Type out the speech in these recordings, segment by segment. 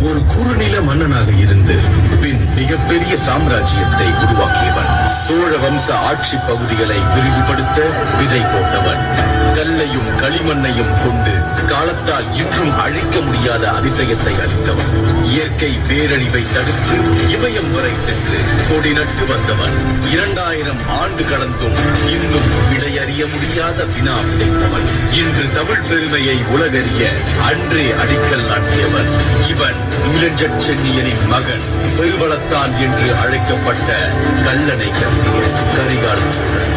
ஒரு குறுநில மன்னனாக இருந்து பின் மிகப்பெரிய சாம்ராஜ்யத்தை உருவாக்கியவன் சோழ வம்ச ஆட்சி பகுதிகளை விரிவுபடுத்த விதை போட்டவன் கல்லையும் களிமண்ணையும் கொண்டு காலத்தால் இன்றும் அழிக்க முடியாத அதிசயத்தை அளித்தவன் இயற்கை பேரழிவை தடுத்து இமயம் வரை சென்று கொடி நட்டு வந்தவன் இரண்டாயிரம் ஆண்டு கடந்தும் இன்னும் விடையறிய முடியாத வினா விதைத்தவன் இன்று தமிழ் பெருமையை உலகறிய அன்றே அடிக்கல் நாட்டியவன் இவன் நீலஞ்சற் சென்னியனின் மகன் பெருவளத்தான் என்று அழைக்கப்பட்ட கல்லணை கட்டிய கரிகால் சோழன்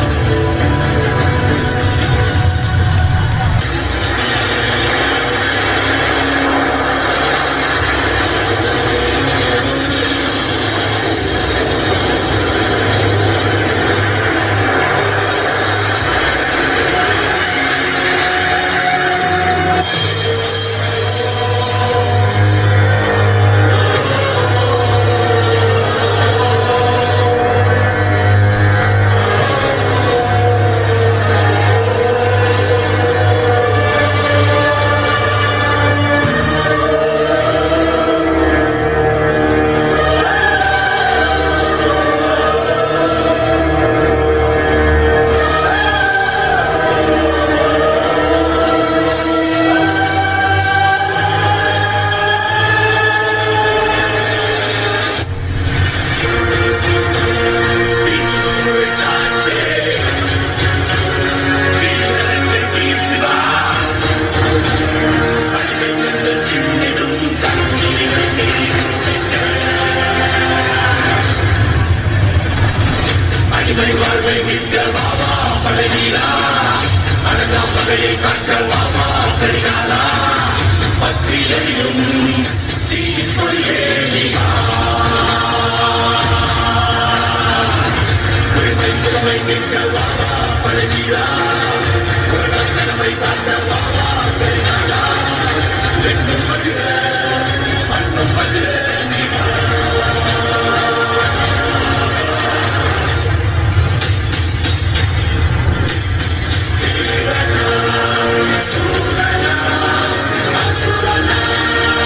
Surana,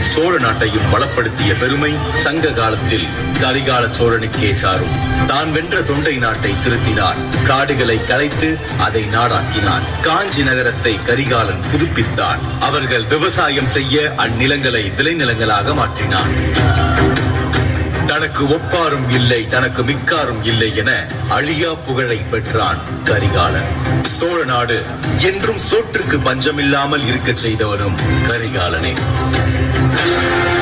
சோழ நாட்டையும் வளப்படுத்திய பெருமை சங்க காலத்தில் கரிகால சோழனுக்கே சாரும் தான் வென்ற தொண்டை நாட்டை திருத்தினான் காடுகளை கலைத்து அதை நாடாக்கினான் காஞ்சி நகரத்தை கரிகாலன் புதுப்பித்தான் அவர்கள் விவசாயம் செய்ய அந்நிலங்களை விளைநிலங்களாக மாற்றினான் தனக்கு ஒப்பாரும் இல்லை தனக்கு மிக்காரும் இல்லை என அழியா புகழை பெற்றான் கரிகாலன் சோழ நாடு என்றும் சோற்றுக்கு பஞ்சமில்லாமல் இருக்கச் செய்தவனும் கரிகாலனே